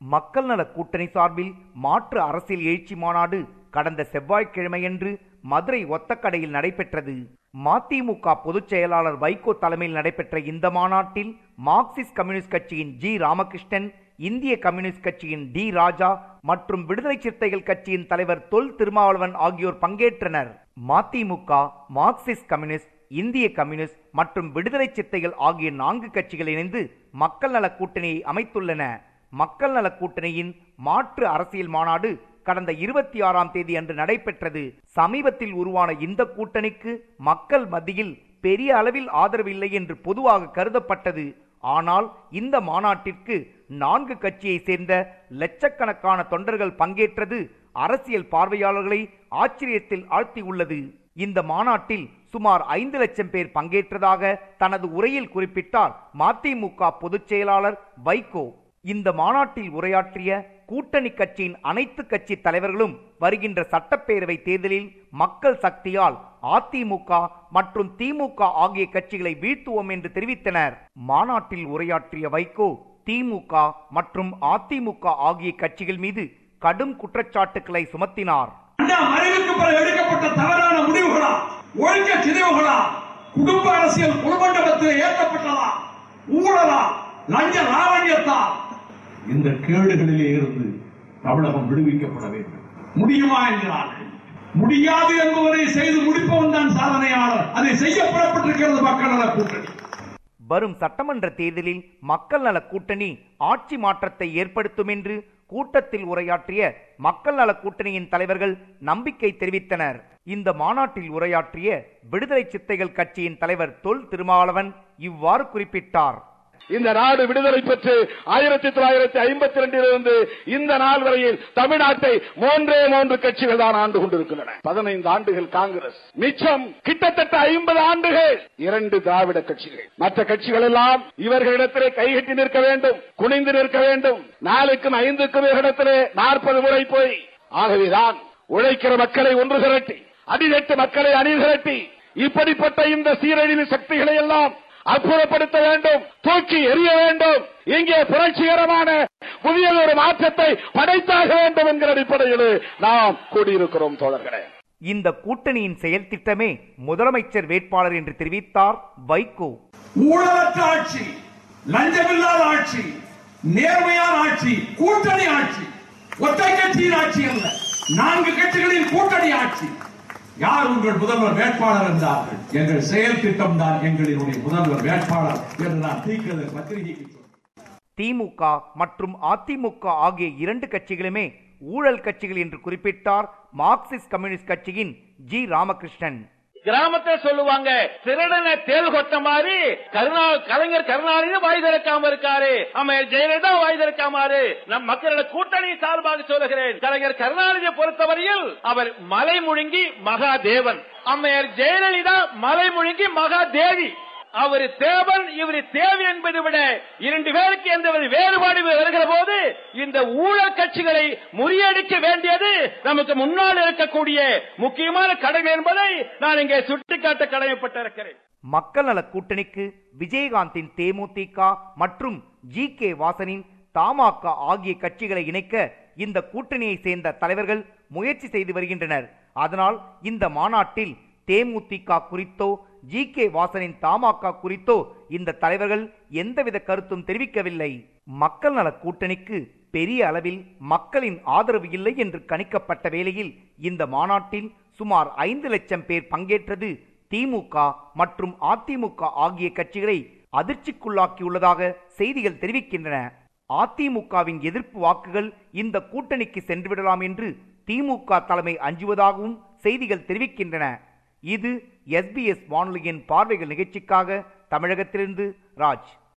மக்கள் நல கூட்டணி சார்பில் மாற்று அரசியல் எழுச்சி மாநாடு கடந்த செவ்வாய்க்கிழமையன்று மதுரை ஒத்தக்கடையில் நடைபெற்றது மதிமுக பொதுச் செயலாளர் வைகோ தலைமையில் நடைபெற்ற இந்த மாநாட்டில் மார்க்சிஸ்ட் கம்யூனிஸ்ட் கட்சியின் ஜி ராமகிருஷ்ணன் இந்திய கம்யூனிஸ்ட் கட்சியின் டி ராஜா மற்றும் விடுதலை சிறுத்தைகள் கட்சியின் தலைவர் தொல் திருமாவளவன் ஆகியோர் பங்கேற்றனர் மதிமுக மார்க்சிஸ்ட் கம்யூனிஸ்ட் இந்திய கம்யூனிஸ்ட் மற்றும் விடுதலை சிறுத்தைகள் ஆகிய நான்கு கட்சிகள் இணைந்து மக்கள் நல கூட்டணியை அமைத்துள்ளன மக்கள் நல கூட்டணியின் மாற்று அரசியல் மாநாடு கடந்த இருபத்தி ஆறாம் தேதி அன்று நடைபெற்றது சமீபத்தில் உருவான இந்த கூட்டணிக்கு மக்கள் மத்தியில் பெரிய அளவில் ஆதரவு இல்லை என்று பொதுவாக கருதப்பட்டது ஆனால் இந்த மாநாட்டிற்கு நான்கு கட்சியை சேர்ந்த லட்சக்கணக்கான தொண்டர்கள் பங்கேற்றது அரசியல் பார்வையாளர்களை ஆச்சரியத்தில் ஆழ்த்தியுள்ளது இந்த மாநாட்டில் சுமார் ஐந்து லட்சம் பேர் பங்கேற்றதாக தனது உரையில் குறிப்பிட்டார் மதிமுக பொதுச் செயலாளர் வைகோ இந்த மாநாட்டில் உரையாற்றிய கூட்டணி கட்சியின் அனைத்து கட்சி தலைவர்களும் வருகின்ற சட்டப்பேரவை தேர்தலில் மக்கள் சக்தியால் அதிமுக மற்றும் திமுக ஆகிய கட்சிகளை வீழ்த்துவோம் என்று தெரிவித்தனர் மாநாட்டில் உரையாற்றிய வைகோ திமுக மற்றும் அதிமுக ஆகிய கட்சிகள் மீது கடும் குற்றச்சாட்டுக்களை சுமத்தினார் அண்ணா மறைவுக்கு பிறகு எடுக்கப்பட்ட தவறான முடிவுகளா ஒழுக்க சிதைவுகளா குடும்ப அரசியல் குலமண்டபத்தில் ஏற்றப்பட்டதா ஊழலா லஞ்ச லாவண்யத்தால் இந்த கேடுகளிலே இருந்து தமிழகம் விடுவிக்கப்பட வேண்டும் முடியுமா என்கிறார்கள் முடியாது என்பவரை செய்து முடிப்பவன் தான் சாதனையாளர் அதை செய்ய புறப்பட்டிருக்கிறது மக்கள் நல கூட்டணி வரும் சட்டமன்ற தேர்தலில் மக்கள் நல கூட்டணி ஆட்சி மாற்றத்தை ஏற்படுத்தும் என்று கூட்டத்தில் உரையாற்றிய மக்கள் நல கூட்டணியின் தலைவர்கள் நம்பிக்கை தெரிவித்தனர் இந்த மாநாட்டில் உரையாற்றிய விடுதலை சித்தைகள் கட்சியின் தலைவர் தொல் திருமாவளவன் இவ்வாறு குறிப்பிட்டார் இந்த நாடு விடுதலை பெற்று ஆயிரத்தி தொள்ளாயிரத்தி ஐம்பத்தி ரெண்டிலிருந்து இந்த நாள் வரையில் தமிழ்நாட்டை மூன்றே மூன்று கட்சிகள் தான் ஆண்டு கொண்டிருக்கின்றன பதினைந்து ஆண்டுகள் காங்கிரஸ் மிச்சம் கிட்டத்தட்ட ஐம்பது ஆண்டுகள் இரண்டு திராவிட கட்சிகள் மற்ற கட்சிகள் எல்லாம் இவர்களிடத்திலே கைகட்டி நிற்க வேண்டும் குனிந்து நிற்க வேண்டும் நாலுக்கும் ஐந்துக்கும் இவர்களிடத்திலே நாற்பது முறை போய் ஆகவேதான் உழைக்கிற மக்களை ஒன்று திரட்டி அடிநட்டு மக்களை அணி திரட்டி இப்படிப்பட்ட இந்த சீரழிவு சக்திகளை எல்லாம் அற்புதப்படுத்த வேண்டும் தூக்கி எறிய வேண்டும் இங்கே புரட்சிகரமான புதிய ஒரு மாற்றத்தை படைத்தாக வேண்டும் என்கிற அடிப்படையில் நாம் கூடியிருக்கிறோம் தோழர்களே இந்த கூட்டணியின் செயல் திட்டமே முதலமைச்சர் வேட்பாளர் என்று தெரிவித்தார் வைகோ ஊழலற்ற ஆட்சி லஞ்சமில்லாத ஆட்சி நேர்மையான ஆட்சி கூட்டணி ஆட்சி ஒற்றை கட்சியின் ஆட்சி அல்ல நான்கு கட்சிகளின் கூட்டணி ஆட்சி யார் உங்கள் முதல்வர் வேட்பாளர் என்றார்கள் எங்கள் செயல் திட்டம் தான் எங்களினுடைய முதல்வர் வேட்பாளர் என்று நான் தீக்கிறது பத்திரிகைக்கு சொன்னேன் திமுக மற்றும் அதிமுக ஆகிய இரண்டு கட்சிகளுமே ஊழல் கட்சிகள் என்று குறிப்பிட்டார் மார்க்சிஸ்ட் கம்யூனிஸ்ட் கட்சியின் ஜி ராமகிருஷ்ணன் கிராமத்தை சொல்லுவாங்க திருடனை தேல் கொட்ட மாதிரி கருணா கலைஞர் கருணாநிதி வாய் திறக்காம இருக்காரு அம்மையார் ஜெயலலிதா வாய் திறக்காமாறு நம் மக்களோட கூட்டணி சார்பாக சொல்லுகிறேன் கலைஞர் கருணாநிதியை பொறுத்தவரையில் அவர் மலை முழுங்கி மகாதேவன் அம்மையார் ஜெயலலிதா மலை முழுங்கி மகாதேவி அவர் தேவன் இவர் தேவி என்பதை விட இரண்டு பேருக்கு எந்த ஒரு வேறுபாடு வருகிற போது இந்த ஊழல் கட்சிகளை முறியடிக்க வேண்டியது நமக்கு முன்னால் இருக்கக்கூடிய முக்கியமான கடமை என்பதை நான் இங்கே சுட்டிக்காட்ட கடமைப்பட்டிருக்கிறேன் மக்கள் நல கூட்டணிக்கு விஜயகாந்தின் தேமுதிக மற்றும் ஜி கே வாசனின் தமாக ஆகிய கட்சிகளை இணைக்க இந்த கூட்டணியை சேர்ந்த தலைவர்கள் முயற்சி செய்து வருகின்றனர் அதனால் இந்த மாநாட்டில் தேமுதிக குறித்தோ ஜி கே வாசனின் தமாக குறித்தோ இந்த தலைவர்கள் எந்தவித கருத்தும் தெரிவிக்கவில்லை மக்கள் நல கூட்டணிக்கு பெரிய அளவில் மக்களின் ஆதரவு இல்லை என்று கணிக்கப்பட்ட வேளையில் இந்த மாநாட்டில் சுமார் ஐந்து லட்சம் பேர் பங்கேற்றது திமுக மற்றும் அதிமுக ஆகிய கட்சிகளை அதிர்ச்சிக்குள்ளாக்கியுள்ளதாக செய்திகள் தெரிவிக்கின்றன அதிமுகவின் எதிர்ப்பு வாக்குகள் இந்த கூட்டணிக்கு சென்றுவிடலாம் என்று திமுக தலைமை அஞ்சுவதாகவும் செய்திகள் தெரிவிக்கின்றன இது எஸ்பிஎஸ் வானொலியின் பார்வைகள் நிகழ்ச்சிக்காக தமிழகத்திலிருந்து ராஜ்